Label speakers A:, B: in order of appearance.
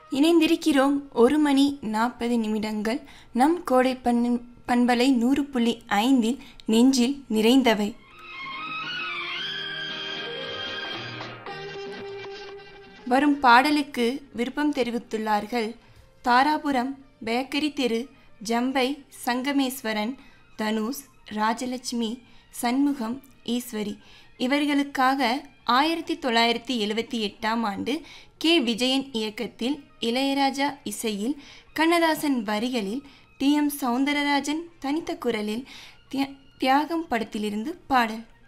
A: இணைந்திருக்கிறோம் ஒரு மணி நாற்பது நிமிடங்கள் நம் கோடை பண் பண்பலை நூறு புள்ளி ஐந்தில் நெஞ்சில் நிறைந்தவை வரும் பாடலுக்கு விருப்பம் தெரிவித்துள்ளார்கள் தாராபுரம் பேக்கரி தெரு ஜம்பை சங்கமேஸ்வரன் தனுஷ் ராஜலட்சுமி சண்முகம் ஈஸ்வரி இவர்களுக்காக ஆயிரத்தி தொள்ளாயிரத்தி எழுவத்தி எட்டாம் ஆண்டு கே விஜயன் இயக்கத்தில் இளையராஜா இசையில் கண்ணதாசன் வரிகளில் டி எம் சௌந்தரராஜன் தனித்த குரலில் தியா- தியாகம் படத்திலிருந்து பாடல்